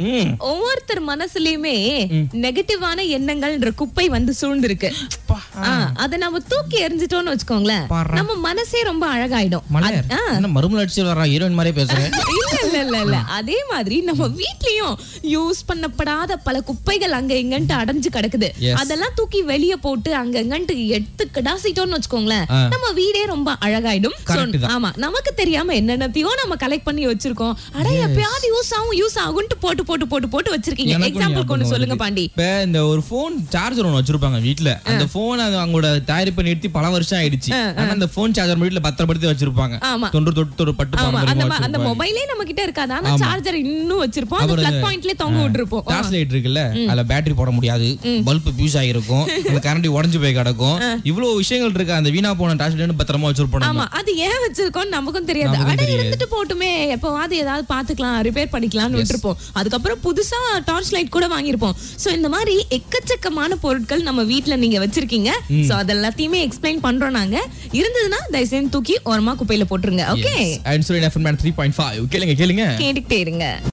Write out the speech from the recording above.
ம். ஒவ்வொருத்தர் மனசுலயுமே நெகட்டிவான எண்ணங்கள்ன்ற குப்பை வந்து சூழ்ந்திருக்கு அப்பா. ஆ, அத நம்ம தூக்கி எறிஞ்சிட்டோம்னு வச்சுக்கோங்களேன் பாரா. நம்ம மனசே ரொம்ப அழகாயிடும் மலர் அத்- ஆ. என்ன மறுமலை அடிச்சு வர்றா ஹீரோயின் மாதிரியே பேசுறேன் இல்ல இல்ல இல்ல இல்ல அதே மாதிரி நம்ம வீட்லயும் யூஸ் பண்ணப்படாத பல குப்பைகள் அங்க இங்கன்ட்டு அடைஞ்சு கிடக்குது Yes. அதெல்லாம் தூக்கி வெளிய போட்டு அங்க இங்கன்ட்டு எடுத்து கிடாசிட்டோம்னு வச்சுக்கோங்களேன் ஆ. நம்ம வீடே ரொம்ப அழகாயிடும் So, Correct தான். ஆமா நமக்கு தெரியாம என்னென்னத்தையோ நம்ம கலெக்ட் பண்ணி வச்சிருக்கோம் அட எப்பயாவது யூஸ் ஆகும் யூஸ் ஆகும்ட்டு போட்டு போட்டு போட்டு போட்டு வச்சிருக்கீங்க எனக்கும் எக்ஸாம்பிள் ஞாபகம் ஒண்ணு சொல்லுங்க வருது. பாண்டி இப்ப இந்த ஒரு போன் சார்ஜர் ஒண்ணு வச்சிருப்பாங்க வீட்ல அந்த போன் அது அவங்களோட தயாரிப்பு நிறுத்தி பல வருஷம் ஆயிடுச்சு ஆனா அந்த போன் சார்ஜர் வீட்ல பத்திரப்படுத்தி வச்சிருப்பாங்க ஆமா. தொன்று தொட்டு ஒரு பட்டு ஆமா அந்த பாரம்பரியமா ம- அந்த வச்சிருப்பாங்க. மொபைலே நம்ம கிட்ட இருக்காது ஆனா சார்ஜர் இன்னும் வச்சிருப்போம் அந்த அப்புறம் பிளக் இந்த- பாயிண்ட்லயே தொங்க விட்டுருப்போம் டார்ச் லைட் இருக்குல்ல அதுல பேட்டரி போட முடியாது பல்ப் பியூஸ் ஆகிருக்கும் அந்த கரண்ட் உடைஞ்சு போய் கிடக்கும் இவ்வளவு விஷயங்கள் இருக்கு அந்த வீணா போன டார்ச் லைட் பத்திரமா வச்சிருப்போம் நம்ம. ஆமா அது ஏன் வச்சிருக்கோம் நமக்கும் தெரியாது நமக்கும் அட தெரியாது. இருந்துட்டு போட்டுமே எப்பவாவது ஏதாவது பாத்துக்கலாம் ரிப்பேர் பண்ணிக்கலாம்னு விட்டுருப்போம் அதுக்கப்புறம் புதுசா டார்ச் லைட் கூட வாங்கியிருப்போம் சோ இந்த மாதிரி எக்கச்சக்கமான பொருட்கள் நம்ம வீட்ல நீங்க வச்சிருக்கீங்க சோ அது எல்லாத்தையுமே எக்ஸ்பிளைன் பண்றோம் நாங்க இருந்ததுன்னா தயவு செஞ்சு தூக்கி ஓரமா குப்பையில போட்டுருங்க okay Yes. And Surya FM 3.5 கேளுங்க கேளுங்க கேட்டுக்கிட்டே இருங்க